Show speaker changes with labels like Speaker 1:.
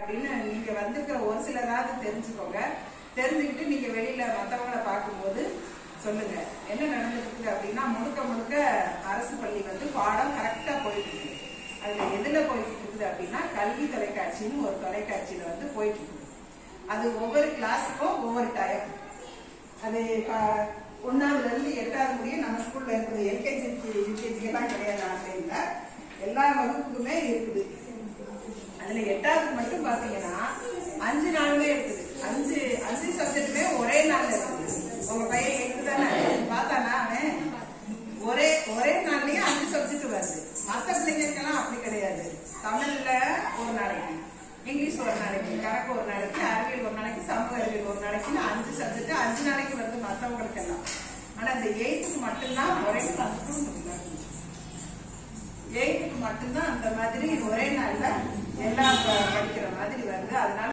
Speaker 1: அப்படின்னு நீங்க வந்திருக்கிற ஒரு சிலராவது தெரிஞ்சுக்கோங்க தெரிஞ்சுக்கிட்டு நீங்க வெளியில மத்தவங்கள பார்க்கும்போது சொல்லுங்க என்ன நடந்துருக்கு அப்படின்னா முழுக்க முழுக்க அரசு பள்ளி வந்து பாடம் கரெக்டா போயிட்டு இருக்கு அதுல எதுல போயிட்டு இருக்குது அப்படின்னா கல்வி தொலைக்காட்சின்னு ஒரு தொலைக்காட்சியில வந்து போயிட்டு இருக்குது அது ஒவ்வொரு கிளாஸுக்கும் ஒவ்வொரு டைம் அது க- ஒண்ணாவதுல இருந்து எட்டாவது முடியும் நம்ம ஸ்கூல்ல இருக்குது எல்கேஜி யூகேஜி எல்லாம் கிடையாது ஆன்லைன்ல எல்லா வகுப்புக்குமே இருக்குது அதுல எட்டாவது மட்டும் பாத்தீங்கன்னா அஞ்சு நாளுமே இருக்குது அஞ்சு அஞ்சு சப்ஜெக்ட்டுமே ஒரே நாள்ல இருக்குது உங்க பையன் இருக்குதானே பார்த்தானா அவன் ஒரே ஒரே நாள்லயே அஞ்சு சப்ஜெக்ட் வருது மத்த பிள்ளைங்களுக்கெல்லாம் அப்படி கிடையாது தமிழ்ல ஒரு நாளைக்கு இங்கிலீஷ் ஒரு நாளைக்கு கணக்கு ஒரு நாளைக்கு அறிவியல் ஒரு நாளைக்கு சமூக அறிவியல் ஒரு நாளைக்கு அஞ்சு சப்ஜெக்ட் அஞ்சு நாளைக்கு வருது மத்தவங்களுக்கு எல்லாம் ஆனா இந்த எயித்துக்கு மட்டும்தான் ஒரே சப்ஜெக்ட் எயித்துக்கு மட்டும்தான் அந்த மாதிரி ஒரே நாள்ல எல்லாம் ப- படிக்கிற மாதிரி